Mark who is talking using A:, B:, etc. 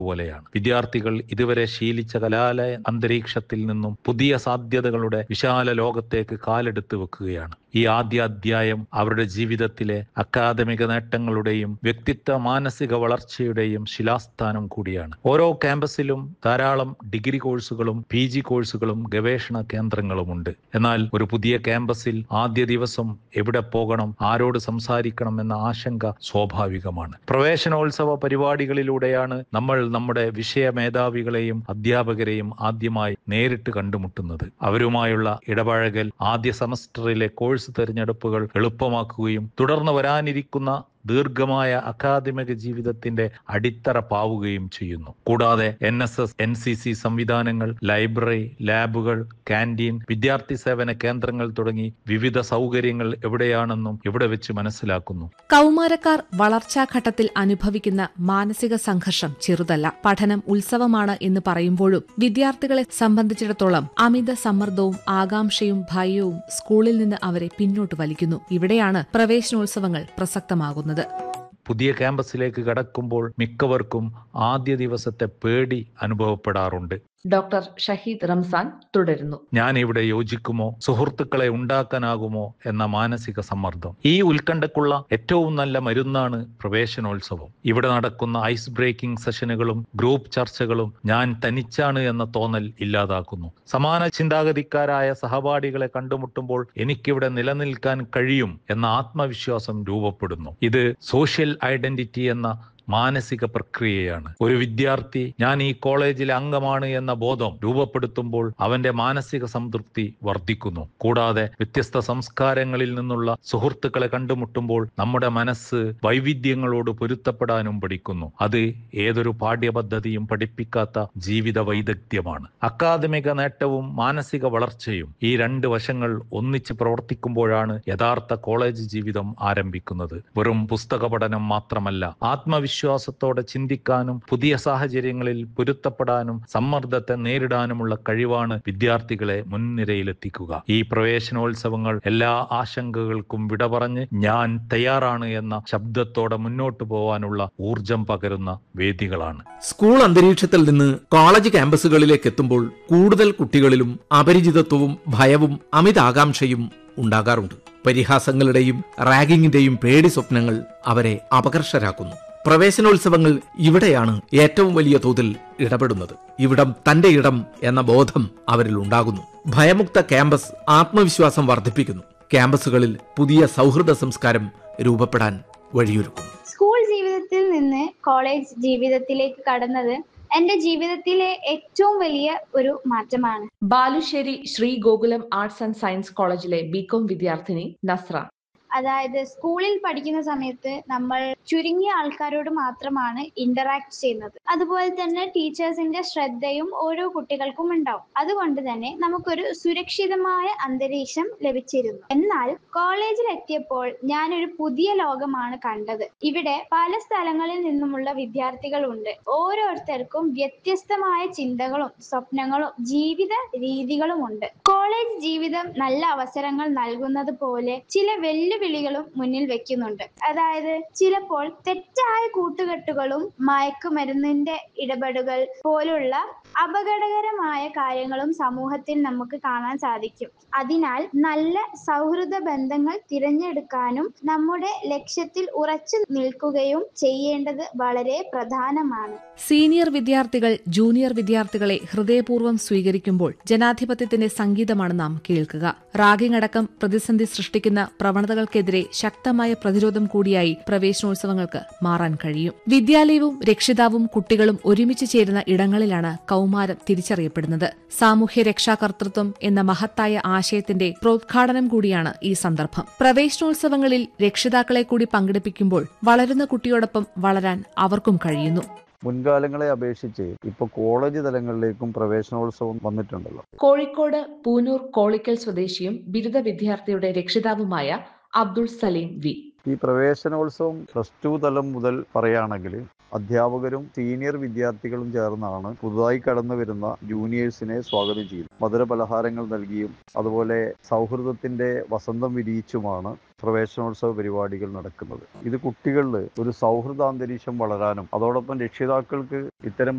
A: പോലെയാണ് വിദ്യാർത്ഥികൾ ഇതുവരെ ശീലിച്ച കലാലയ അന്തരീക്ഷത്തിൽ നിന്നും പുതിയ സാധ്യതകളുടെ വിശാല ലോകത്തേക്ക് കാലെടുത്ത് വെക്കുകയാണ് ഈ ആദ്യ അധ്യായം അവരുടെ ജീവിതത്തിലെ അക്കാദമിക നേട്ടങ്ങളുടെയും വ്യക്തിത്വ മാനസിക വളർച്ചയുടെയും ശിലാസ്ഥാനം കൂടിയാണ് ഓരോ ക്യാമ്പസിലും ധാരാളം ഡിഗ്രി കോഴ്സുകളും പി ജി കോഴ്സുകളും ഗവേഷണ കേന്ദ്രങ്ങളുമുണ്ട് എന്നാൽ ഒരു പുതിയ ക്യാമ്പസിൽ ആദ്യ ദിവസം എവിടെ പോകണം ആരോട് സംസാരിക്കണം എന്ന ആശങ്ക സ്വാഭാവികമാണ് പ്രവേശനോത്സവ പരിപാടികളിലൂടെയാണ് നമ്മൾ നമ്മുടെ വിഷയ മേധാവികളെയും അധ്യാപകരെയും ആദ്യമായി നേരിട്ട് കണ്ടുമുട്ടുന്നത് അവരുമായുള്ള ഇടപഴകൽ ആദ്യ സെമസ്റ്ററിലെ കോഴ്സ് തെരഞ്ഞെടുപ്പുകൾ എളുപ്പമാക്കുകയും തുടർന്ന് വരാനിരിക്കുന്ന ദീർഘമായ അക്കാദമിക ജീവിതത്തിന്റെ അടിത്തറ പാവുകയും ചെയ്യുന്നു കൂടാതെ N S S N C C സംവിധാനങ്ങൾ ലൈബ്രറി ലാബുകൾ ക്യാൻറ്റീൻ വിദ്യാർത്ഥി സേവന കേന്ദ്രങ്ങൾ തുടങ്ങി വിവിധ സൗകര്യങ്ങൾ എവിടെയാണെന്നും ഇവിടെ വെച്ച് മനസ്സിലാക്കുന്നു
B: കൗമാരക്കാർ വളർച്ചാഘട്ടത്തിൽ അനുഭവിക്കുന്ന മാനസിക സംഘർഷം ചെറുതല്ല പഠനം ഉത്സവമാണ് എന്ന് പറയുമ്പോഴും വിദ്യാർത്ഥികളെ സംബന്ധിച്ചിടത്തോളം അമിത സമ്മർദ്ദവും ആകാംക്ഷയും ഭയവും സ്കൂളിൽ നിന്ന് അവരെ പിന്നോട്ട് വലിക്കുന്നു ഇവിടെയാണ് പ്രവേശനോത്സവങ്ങൾ പ്രസക്തമാകുന്നത്
A: പുതിയ ക്യാമ്പസിലേക്ക് കടക്കുമ്പോൾ മിക്കവർക്കും ആദ്യ ദിവസത്തെ പേടി അനുഭവപ്പെടാറുണ്ട്
B: ഡോക്ടർ ഷഹീദ് റംസാൻ തുടരുന്നു
A: ഞാൻ ഇവിടെ യോജിക്കുമോ സുഹൃത്തുക്കളെ ഉണ്ടാക്കാനാകുമോ എന്ന മാനസിക സമ്മർദ്ദം ഈ ഉത്കണ്ഠക്കുള്ള ഏറ്റവും നല്ല മരുന്നാണ് പ്രവേശനോത്സവം ഇവിടെ നടക്കുന്ന ഐസ് ബ്രേക്കിംഗ് സെഷനുകളും ഗ്രൂപ്പ് ചർച്ചകളും ഞാൻ തനിച്ചാണ് എന്ന തോന്നൽ ഇല്ലാതാക്കുന്നു സമാന ചിന്താഗതിക്കാരായ സഹപാഠികളെ കണ്ടുമുട്ടുമ്പോൾ എനിക്കിവിടെ നിലനിൽക്കാൻ കഴിയും എന്ന ആത്മവിശ്വാസം രൂപപ്പെടുന്നു ഇത് സോഷ്യൽ ഐഡന്റിറ്റി എന്ന മാനസിക പ്രക്രിയയാണ് ഒരു വിദ്യാർത്ഥി ഞാൻ ഈ കോളേജിലെ അംഗമാണ് എന്ന ബോധം രൂപപ്പെടുത്തുമ്പോൾ അവന്റെ മാനസിക സംതൃപ്തി വർദ്ധിക്കുന്നു കൂടാതെ വ്യത്യസ്ത സംസ്കാരങ്ങളിൽ നിന്നുള്ള സുഹൃത്തുക്കളെ കണ്ടുമുട്ടുമ്പോൾ നമ്മുടെ മനസ്സ് വൈവിധ്യങ്ങളോട് പൊരുത്തപ്പെടാനും പഠിക്കുന്നു അത് ഏതൊരു പാഠ്യപദ്ധതിയും പഠിപ്പിക്കാത്ത ജീവിത വൈദഗ്ധ്യമാണ് അക്കാദമിക നേട്ടവും മാനസിക വളർച്ചയും ഈ രണ്ട് വശങ്ങൾ ഒന്നിച്ച് പ്രവർത്തിക്കുമ്പോഴാണ് യഥാർത്ഥ കോളേജ് ജീവിതം ആരംഭിക്കുന്നത് വെറും പുസ്തക പഠനം മാത്രമല്ല ആത്മവിശ്വാസം വിശ്വാസത്തോടെ ചിന്തിക്കാനും പുതിയ സാഹചര്യങ്ങളിൽ പൊരുത്തപ്പെടാനും സമ്മർദ്ദത്തെ നേരിടാനുമുള്ള കഴിവാണ് വിദ്യാർത്ഥികളെ മുൻനിരയിലെത്തിക്കുക ഈ പ്രവേശനോത്സവങ്ങൾ എല്ലാ ആശങ്കകൾക്കും വിട പറഞ്ഞ് ഞാൻ തയ്യാറാണ് എന്ന ശബ്ദത്തോടെ മുന്നോട്ടു പോവാനുള്ള ഊർജം പകരുന്ന വേദികളാണ്
C: സ്കൂൾ അന്തരീക്ഷത്തിൽ നിന്ന് കോളേജ് ക്യാമ്പസുകളിലേക്ക് എത്തുമ്പോൾ കൂടുതൽ കുട്ടികളിലും അപരിചിതത്വവും ഭയവും അമിതാകാംക്ഷയും ഉണ്ടാകാറുണ്ട് പരിഹാസങ്ങളുടെയും റാഗിങ്ങിന്റെയും പേടി സ്വപ്നങ്ങൾ അവരെ അപകർഷരാക്കുന്നു പ്രവേശനോത്സവങ്ങൾ ഇവിടെയാണ് ഏറ്റവും വലിയ തോതിൽ ഇടപെടുന്നത് ഇവിടം തന്റെ ഇടം എന്ന ബോധം അവരിൽ ഉണ്ടാകുന്നു ഭയമുക്ത ക്യാമ്പസ് ആത്മവിശ്വാസം വർദ്ധിപ്പിക്കുന്നു ക്യാമ്പസുകളിൽ പുതിയ സൗഹൃദ സംസ്കാരം രൂപപ്പെടാൻ വഴിയൊരുക്കും
D: സ്കൂൾ ജീവിതത്തിൽ നിന്ന് കോളേജ് ജീവിതത്തിലേക്ക് കടന്നത് എന്റെ ജീവിതത്തിലെ ഏറ്റവും വലിയ ഒരു മാറ്റമാണ്
B: Balussery Shri Gokulam arts and science കോളേജിലെ ബികോം വിദ്യാർത്ഥിനി നസ്ര
D: അതായത് സ്കൂളിൽ പഠിക്കുന്ന സമയത്ത് നമ്മൾ ചുരുങ്ങിയ ആൾക്കാരോട് മാത്രമാണ് ഇന്ററാക്ട് ചെയ്യുന്നത് അതുപോലെ തന്നെ ടീച്ചേഴ്സിന്റെ ശ്രദ്ധയും ഓരോ കുട്ടികൾക്കും ഉണ്ടാവും അതുകൊണ്ട് തന്നെ നമുക്കൊരു സുരക്ഷിതമായ അന്തരീക്ഷം ലഭിച്ചിരുന്നു എന്നാൽ കോളേജിൽ എത്തിയപ്പോൾ ഞാനൊരു പുതിയ ലോകമാണ് കണ്ടത് ഇവിടെ പല സ്ഥലങ്ങളിൽ നിന്നുമുള്ള വിദ്യാർത്ഥികളുണ്ട് ഓരോരുത്തർക്കും വ്യത്യസ്തമായ ചിന്തകളും സ്വപ്നങ്ങളും ജീവിത രീതികളുമുണ്ട് കോളേജ് ജീവിതം നല്ല അവസരങ്ങൾ നൽകുന്നത് പോലെ ചില വെല്ലു വെല്ലുവിളികളും മുന്നിൽ വെക്കുന്നുണ്ട് അതായത് ചിലപ്പോൾ തെറ്റായ കൂട്ടുകെട്ടുകളും മയക്കുമരുന്നിന്റെ ഇടപെടുകൾ പോലുള്ള അപകടകരമായ കാര്യങ്ങളും സമൂഹത്തിൽ നമുക്ക് കാണാൻ സാധിക്കും അതിനാൽ നല്ല സൗഹൃദ ബന്ധങ്ങൾ തിരഞ്ഞെടുക്കാനും നമ്മുടെ ലക്ഷ്യത്തിൽ ഉറച്ചു നിൽക്കുകയും ചെയ്യേണ്ടത് വളരെ പ്രധാനമാണ്
B: സീനിയർ വിദ്യാർത്ഥികൾ ജൂനിയർ വിദ്യാർത്ഥികളെ ഹൃദയപൂർവ്വം സ്വീകരിക്കുമ്പോൾ ജനാധിപത്യത്തിന്റെ സംഗീതമാണ് നാം കേൾക്കുക റാഗിംഗ് അടക്കം പ്രതിസന്ധി സൃഷ്ടിക്കുന്ന പ്രവണതകൾക്കെതിരെ ശക്തമായ പ്രതിരോധം കൂടിയായി പ്രവേശനോത്സവങ്ങൾക്ക് മാറാൻ കഴിയും വിദ്യാലയവും രക്ഷിതാവും കുട്ടികളും ഒരുമിച്ച് ചേരുന്ന ഇടങ്ങളിലാണ് കൗമാരം തിരിച്ചറിയപ്പെടുന്നത് സാമൂഹ്യ രക്ഷാകർതൃത്വം എന്ന മഹത്തായ ആശയത്തിന്റെ പ്രോദ്ഘാടനം കൂടിയാണ് ഈ സന്ദർഭം പ്രവേശനോത്സവങ്ങളിൽ രക്ഷിതാക്കളെ കൂടി പങ്കെടുപ്പിക്കുമ്പോൾ വളരുന്ന കുട്ടിയോടൊപ്പം വളരാൻ അവർക്കും കഴിയുന്നു
E: മുൻകാലങ്ങളെ അപേക്ഷിച്ച് ഇപ്പൊ കോളേജ് തലങ്ങളിലേക്കും പ്രവേശനോത്സവം വന്നിട്ടുണ്ടല്ലോ
B: കോഴിക്കോട് പൂനൂർ കോളിക്കൽ സ്വദേശിയും ബിരുദ വിദ്യാർത്ഥിയുടെ രക്ഷിതാവുമായ അബ്ദുൾ സലീം വി
E: ഈ പ്രവേശനോത്സവം പ്ലസ് ടു തലം മുതൽ പറയുകയാണെങ്കിൽ അധ്യാപകരും സീനിയർ വിദ്യാർത്ഥികളും ചേർന്നാണ് പുതുതായി കടന്നു വരുന്ന ജൂനിയേഴ്സിനെ സ്വാഗതം ചെയ്യുന്നത് മധുര പലഹാരങ്ങൾ നൽകിയും അതുപോലെ സൗഹൃദത്തിന്റെ വസന്തം വിരിയിച്ചുമാണ് പ്രവേശനോത്സവ പരിപാടികൾ നടക്കുന്നത് ഇത് കുട്ടികളിൽ ഒരു സൗഹൃദാന്തരീക്ഷം വളരാനും അതോടൊപ്പം രക്ഷിതാക്കൾക്ക് ഇത്തരം